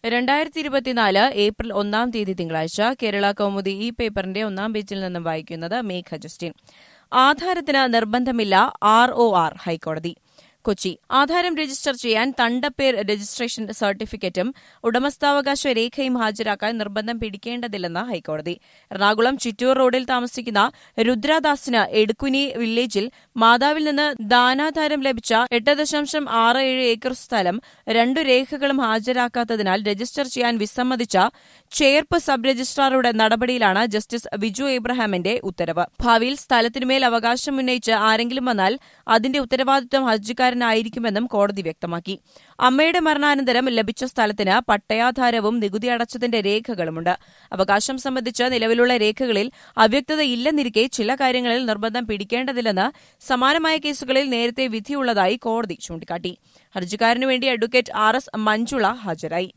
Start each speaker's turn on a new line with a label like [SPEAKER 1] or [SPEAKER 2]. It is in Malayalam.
[SPEAKER 1] രണ്ടായിരത്തി ഇരുപത്തിനാല് ഏപ്രിൽ ഒന്നാം തീയതി തിങ്കളാഴ്ച കേരള കൗമുദി ഈ പേപ്പറിന്റെ ഒന്നാം പേജിൽ നിന്നും വായിക്കുന്നത് മേഘ ജസ്റ്റിൻ ആധാരത്തിന് നിർബന്ധമില്ല ആർ ഒ ആർ ഹൈക്കോടതി കൊച്ചി ആധാരം രജിസ്റ്റർ ചെയ്യാൻ തണ്ടപ്പേർ രജിസ്ട്രേഷൻ സർട്ടിഫിക്കറ്റും ഉടമസ്ഥാവകാശ രേഖയും ഹാജരാക്കാൻ നിർബന്ധം പിടിക്കേണ്ടതില്ലെന്ന് ഹൈക്കോടതി എറണാകുളം ചിറ്റൂർ റോഡിൽ താമസിക്കുന്ന രുദ്രദാസിന് എടുക്കുനി വില്ലേജിൽ മാതാവിൽ നിന്ന് ദാനാധാരം ലഭിച്ച എട്ട് ദശാംശം ആറ് ഏഴ് ഏക്കർ സ്ഥലം രണ്ടു രേഖകളും ഹാജരാക്കാത്തതിനാൽ രജിസ്റ്റർ ചെയ്യാൻ വിസമ്മതിച്ച ചേർപ്പ് സബ് രജിസ്ട്രാറുടെ നടപടിയിലാണ് ജസ്റ്റിസ് വിജു എബ്രഹാമിന്റെ ഉത്തരവ് ഭാവിയിൽ സ്ഥലത്തിനുമേൽ അവകാശം ഉന്നയിച്ച് ആരെങ്കിലും വന്നാൽ അതിന്റെ ഉത്തരവാദിത്വം ഹർജിക്കാരനായിരിക്കുമെന്നും കോടതി വ്യക്തമാക്കി അമ്മയുടെ മരണാനന്തരം ലഭിച്ച സ്ഥലത്തിന് പട്ടയാധാരവും നികുതി അടച്ചതിന്റെ രേഖകളുമുണ്ട് അവകാശം സംബന്ധിച്ച് നിലവിലുള്ള രേഖകളിൽ അവ്യക്തതയില്ലെന്നിരിക്കെ ചില കാര്യങ്ങളിൽ നിർബന്ധം പിടിക്കേണ്ടതില്ലെന്ന് സമാനമായ കേസുകളിൽ നേരത്തെ വിധിയുള്ളതായി കോടതി ചൂണ്ടിക്കാട്ടി ഹർജിക്കാരനുവേണ്ടി അഡ്വക്കേറ്റ് ആർ എസ് മഞ്ജുള ഹാജരായി